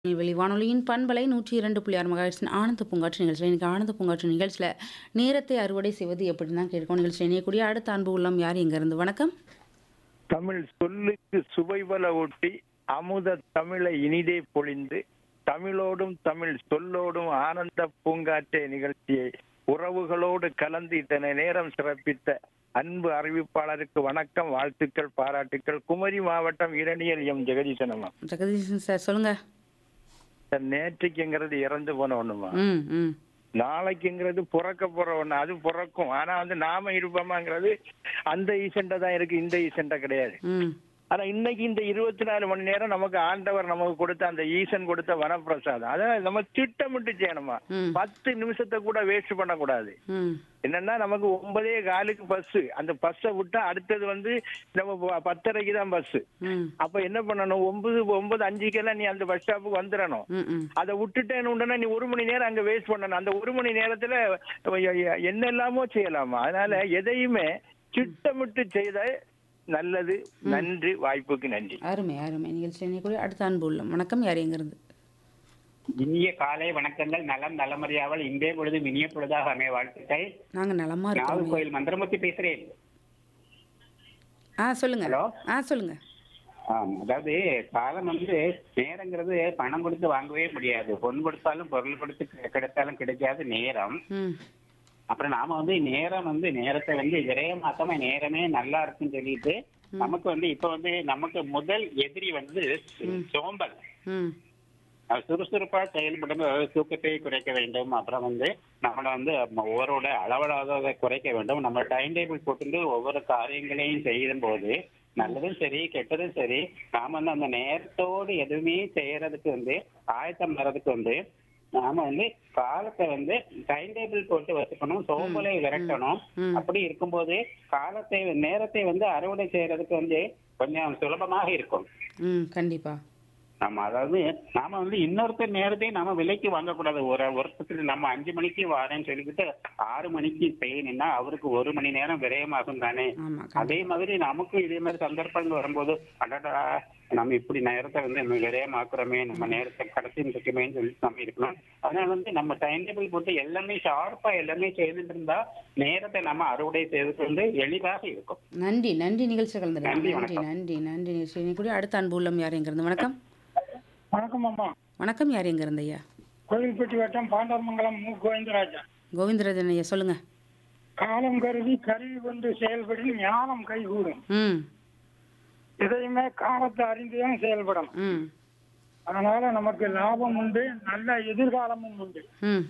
வெளி வானொலியின் பண்பலை நூற்றி இரண்டு புள்ளி ஆறு மகாட்சின் ஆனந்த பூங்காற்று நிகழ்ச்சியில் இன்னைக்கு ஆனந்த பூங்காற்று நிகழ்ச்சியில் நேரத்தை அறுவடை செய்வது எப்படின்னு தான் கேட்கும் நிகழ்ச்சி இணையக்கூடிய அடுத்த அன்பு உள்ளம் யார் இருந்து வணக்கம் தமிழ் சொல்லுக்கு சுவைபல ஒட்டி அமுத தமிழை இனிதே பொழிந்து தமிழோடும் தமிழ் சொல்லோடும் ஆனந்த பூங்காற்றே நிகழ்ச்சியை உறவுகளோடு கலந்து இத்தனை நேரம் சிறப்பித்த அன்பு அறிவிப்பாளருக்கு வணக்கம் வாழ்த்துக்கள் பாராட்டுக்கள் குமரி மாவட்டம் இரணியல் எம் ஜெகதீசனமா ஜெகதீசன் சார் சொல்லுங்க நேற்றுக்குங்கிறது இறந்து போன ஒண்ணுமா ம் ம் நாளைக்குங்கிறது பிறக்க போற ஒண்ணு அது பிறக்கும் ஆனா வந்து நாம இருப்போமாங்கிறது அந்த ஈசென்ட தான் இருக்கு இந்த ஈசென்ட கிடையாது ம் ஆனா இன்னைக்கு இந்த இருபத்தி நாலு மணி நேரம் நமக்கு ஆண்டவர் நமக்கு கொடுத்த அந்த ஈசன் கொடுத்த வரப்பிரசாதம் அதான் நம்ம திட்டமிட்டு செய்யணுமா ம். பத்து நிமிஷத்தை கூட வேஸ்ட் பண்ணக்கூடாது ம் என்னன்னா நமக்கு ஒன்பதே காலுக்கு பஸ் அந்த பஸ்ஸை விட்டா அடுத்தது வந்து நம்ம ப- பத்தரைக்கு தான் பஸ் ம் அப்ப என்ன பண்ணணும் ஒன்பது ஒன்பது அஞ்சுக்கெல்லாம் நீ அந்த பஸ் ஸ்டாப்புக்கு வந்துடணும் ம் ம் அதை விட்டுட்டேன்னு நீ ஒரு மணி நேரம் அங்க வேஸ்ட் பண்ணணும் அந்த ஒரு மணி நேரத்துல என்ன எல்லாமோ செய்யலாமா அதனால எதையுமே திட்டமிட்டு செய்த நல்லது நன்றி வாய்ப்புக்கு நன்றி அருமை அருமை நிகழ்ச்சி இணையக்கூடிய அடுத்த அன்பு உள்ளம் வணக்கம் யார் இருந்து இனிய காலை வணக்கங்கள் நலம் நலமறியாவல் இன்றே பொழுது இனிய பொழுதாக அமைய வாழ்த்துக்கள் நாங்க நலமா இருக்கோம் நாகர்கோயில் மந்திரமூர்த்தி பேசுறேன் ஆ சொல்லுங்க ஹலோ. ஆ சொல்லுங்க ஆம், அதாவது காலம் வந்து நேரங்கிறது பணம் கொடுத்து வாங்கவே முடியாது பொன் கொடுத்தாலும் பொருள் கொடுத்து கி- கிடைத்தாலும் கிடைக்காத நேரம் ம் அப்புறம் நாம வந்து நேரம் வந்து நேரத்தை வந்து விரயமாக்காம நேரமே நல்லா இருக்குன்னு சொல்லிட்டு நமக்கு வந்து இப்ப வந்து நமக்கு முதல் எதிரி வந்து சோம்பல் ம் அஹ் சுறுசுறுப்பா செயல்படும் அதாவது தூக்கத்தை குறைக்க வேண்டும் அப்புறம் வந்து நம்மளை வந்து ஒவ்வொருட அளவலாக குறைக்க வேண்டும் நம்ம டைம் டேபிள் போட்டு ஒவ்வொரு காரியங்களையும் செய்யும் போது நல்லதும் சரி கெட்டதும் சரி நாம வந்து அந்த நேரத்தோடு எதுவுமே செய்யறதுக்கு வந்து ஆயத்தம் வர்றதுக்கு வந்து நாம வந்து காலத்தை வந்து டைம் டேபிள் போட்டு வச்சுக்கணும் சோம்பலை விரட்டணும் ம். அப்படி இருக்கும்போது காலத்தை நேரத்தை வந்து அறுவடை செய்யறதுக்கு வந்து கொஞ்சம் சுலபமாக இருக்கும் ம் கண்டிப்பா நம்ம அதாவது நாம வந்து இன்னொருத்தர் நேரத்தையும் நாம விலைக்கு வாங்கக்கூடாது ஒரு ஒருத்தர் நம்ம அஞ்சு மணிக்கு வரேன்னு சொல்லிக்கிட்டு ஆறு மணிக்கு செய்யணும்னா அவருக்கு ஒரு மணி நேரம் விரயமாகும் தானே ஆமா அதே மாதிரி நமக்கும் இதே மாதிரி சந்தர்ப்பங்கள் வரும்போது அடடா நம்ம இப்படி நேரத்தை வந்து நம்ம விரயமாக்குறோமே நம்ம நேரத்தை கடத்தி இருக்கமேன்னு சொல்லி நம்ம இருக்கணும் அதனால வந்து நம்ம டைம் டேபிள் போட்டு எல்லாமே ஷார்ப்பா எல்லாமே செய்துட்டு இருந்தா நேரத்தை நம்ம அறுவடை செய்யறதுக்கு வந்து எளிதாக இருக்கும் நன்றி நன்றி நிகழ்ச்சி கலந்துருங்க நன்றி, நன்றி நன்றி நன்றி நிகழ்ச்சி இணையக்கூடிய அடுத்த அன்பு உள்ளம் யார் இருந்து வணக்கம் வணக்கம் அம்மா வணக்கம் யார் இருந்து ஐயா கோவில்பட்டி வட்டம் பாண்டவமங்கலம் மு கோவிந்தராஜா கோவிந்தராஜன் ஐயா சொல்லுங்க காலம் கருதி கருவி கொண்டு செயல்படும் ஞானம் கைகூடும் ம் எதையுமே காலத்தை அறிந்துதான் செயல்படணும் ம் அதனால நமக்கு லாபம் உண்டு நல்ல எதிர்காலமும் உண்டு ம்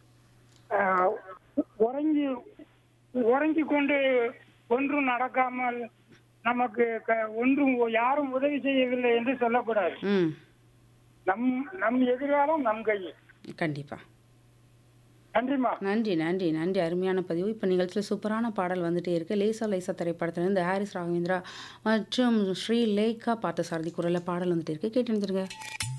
ஆஹ், உறங்கி உறங்கி கொண்டு ஒன்றும் நடக்காமல் நமக்கு க- ஒன்றும் யாரும் உதவி செய்யவில்லை என்று சொல்லக்கூடாது ம் நம் நம் எதிர்காலம் நம் கையில் கண்டிப்பா நன்றிம்மா நன்றி நன்றி நன்றி அருமையான பதிவு இப்போ நிகழ்ச்சியில் சூப்பரான பாடல் வந்துட்டே இருக்கு லேசா லேசா திரைப்படத்திலிருந்து ஹாரிஸ் ராகவேந்திரா மற்றும் ஸ்ரீ லேகா பார்த்தசாரதி குரலில் பாடல் வந்துட்டே இருக்கு கேட்டு இருந்துருங்க